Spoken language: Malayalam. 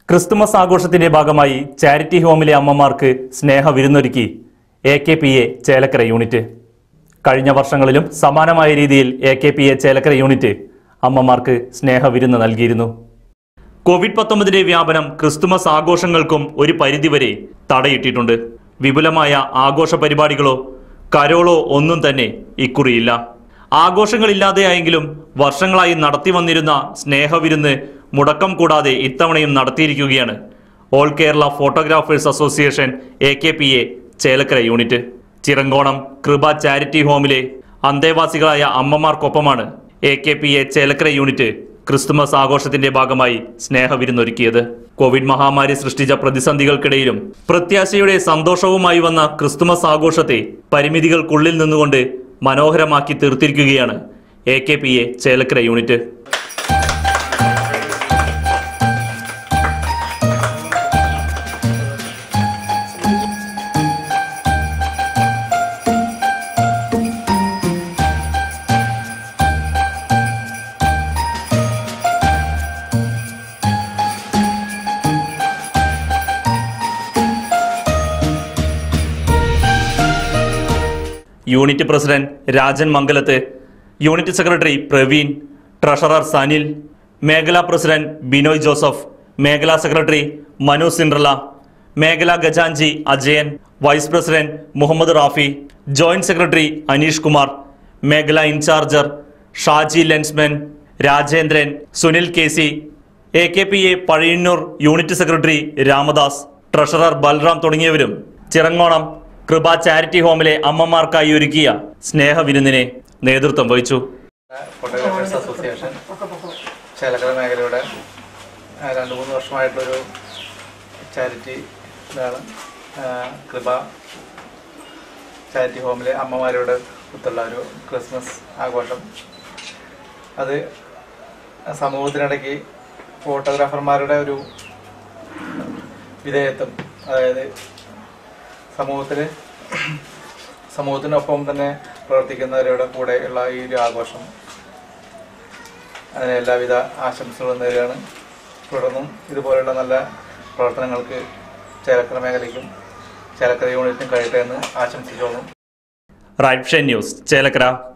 ക്രിസ്തുമസ് ആഘോഷത്തിന്റെ ഭാഗമായി ചാരിറ്റി ഹോമിലെ അമ്മമാർക്ക് സ്നേഹ വിരുന്നൊരുക്കി A K P A Chelakkara unit കഴിഞ്ഞ വർഷങ്ങളിലും സമാനമായ രീതിയിൽ A K P A Chelakkara unit അമ്മമാർക്ക് സ്നേഹ വിരുന്ന് നൽകിയിരുന്നു കോവിഡ് പത്തൊമ്പതിന്റെ വ്യാപനം ക്രിസ്തുമസ് ആഘോഷങ്ങൾക്കും ഒരു പരിധിവരെ തടയിട്ടിട്ടുണ്ട് വിപുലമായ ആഘോഷ പരിപാടികളോ കരോളോ ഒന്നും തന്നെ ഇക്കുറിയില്ല ആഘോഷങ്ങളില്ലാതെയായെങ്കിലും വർഷങ്ങളായി നടത്തി വന്നിരുന്ന സ്നേഹവിരുന്ന് മുടക്കം കൂടാതെ ഇത്തവണയും നടത്തിയിരിക്കുകയാണ് all Kerala photographers association A K P A Chelakkara unit Chirankonam Kripa charity ഹോമിലെ അന്തേവാസികളായ അമ്മമാർക്കൊപ്പമാണ് A K P A Chelakkara unit Christmas ആഘോഷത്തിന്റെ ഭാഗമായി സ്നേഹവിരുന്നൊരുക്കിയത് കോവിഡ് മഹാമാരി സൃഷ്ടിച്ച പ്രതിസന്ധികൾക്കിടയിലും പ്രത്യാശയുടെ സന്തോഷവുമായി വന്ന ക്രിസ്തുമസ് ആഘോഷത്തെ പരിമിതികൾക്കുള്ളിൽ നിന്നുകൊണ്ട് മനോഹരമാക്കി തീർത്തിരിക്കുകയാണ് A K P A Chelakkara unit unit president Rajan Mangalath unit secretary Praveen treasurer Sanil മേഖലാ പ്രസിഡന്റ് ബിനോയ് ജോസഫ് മേഖലാ സെക്രട്ടറി മനു സിൻഡ്രല മേഖലാ ഗജാൻജി Ajayan vice president Muhammad Rafi joint secretary Aneesh Kumar മേഖലാ ഇൻചാർജർ Shaji Lensman Rajendran Sunil K C A K P A Pazhayannur unit secretary Ramadas treasurer Balram തുടങ്ങിയവരും ചിറങ്ങോണം കൃപ ചാരിറ്റി ഹോമിലെ അമ്മമാർക്കായി ഒരുക്കിയ സ്നേഹവിരുന്നിനെ നേതൃത്വം വഹിച്ചു ഫോട്ടോഗ്രാഫേഴ്സ് അസോസിയേഷൻ ചേലക്കര മേഖലയുടെ ആ, രണ്ട് മൂന്ന് വർഷമായിട്ടൊരു ചാരിറ്റി ഇതാണ് ആ, കൃപ ചാരിറ്റി ഹോമിലെ അമ്മമാരുടെ ഒത്തുള്ള ഒരു ക്രിസ്മസ് ആഘോഷം അത് സമൂഹത്തിനിടയ്ക്ക് ഫോട്ടോഗ്രാഫർമാരുടെ ഒരു വിധേയത്വം അതായത് സമൂഹത്തിൽ സമൂഹത്തിനൊപ്പം തന്നെ പ്രവർത്തിക്കുന്നവരുടെ കൂടെയുള്ള ഈ ഒരു ആഘോഷം അതിന് എല്ലാവിധ ആശംസകളും നേരുകയാണ് തുടർന്നും ഇതുപോലുള്ള നല്ല പ്രവർത്തനങ്ങൾക്ക് ചേലക്കര മേഖലയ്ക്കും ചേലക്കര യൂണിറ്റിനും കഴിയട്ടെ എന്ന് ആശംസിച്ചോളും റൈറ്റ് ന്യൂസ് ചേലക്കര